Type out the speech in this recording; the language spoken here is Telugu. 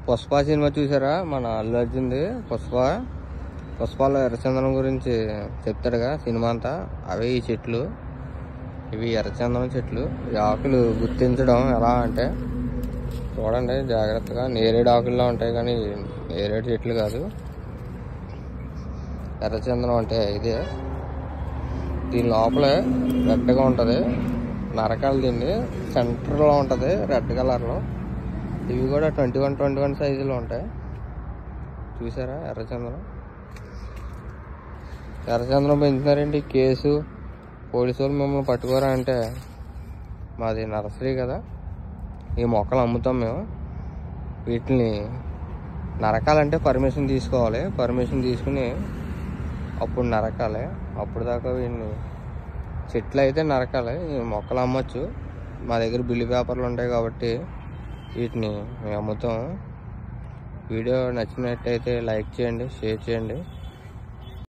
పుష్ప సినిమా చూసారా మన అల్లు అర్జున్ది పుష్ప పుష్పలో ఎర్రచందనం గురించి చెప్తాడుగా సినిమా అంతా అవే ఈ చెట్లు ఇవి ఎర్రచందనం చెట్లు ఈ ఆకులు గుర్తించడం ఎలా అంటే చూడండి జాగ్రత్తగా నేరేడు ఆకుల్లో ఉంటాయి కానీ నేరేడు చెట్లు కాదు ఎర్రచందనం అంటే ఇదే దీని లోపల రెడ్గా ఉంటుంది నరకాలు దీన్ని సెంటర్లో ఉంటుంది రెడ్ కలర్లో ఇవి కూడా ట్వంటీ వన్ ట్వంటీ వన్ సైజులో ఉంటాయి చూసారా ఎర్రచందనం ఎర్రచందనం పెంచుతున్నారేంటి కేసు పోలీసు వాళ్ళు మిమ్మల్ని పట్టుకోరా అంటే మాది నర్సరీ కదా ఈ మొక్కలు అమ్ముతాం మేము వీటిని నరకాలంటే పర్మిషన్ తీసుకోవాలి పర్మిషన్ తీసుకుని అప్పుడు నరకాలి అప్పుడు దాకా వీటిని చెట్లు అయితే నరకాలి ఈ మొక్కలు అమ్మొచ్చు మా దగ్గర బిల్లు పేపర్లు ఉంటాయి కాబట్టి వీటిని మేము అమ్ముతాం వీడియో నచ్చినట్టయితే లైక్ చేయండి షేర్ చేయండి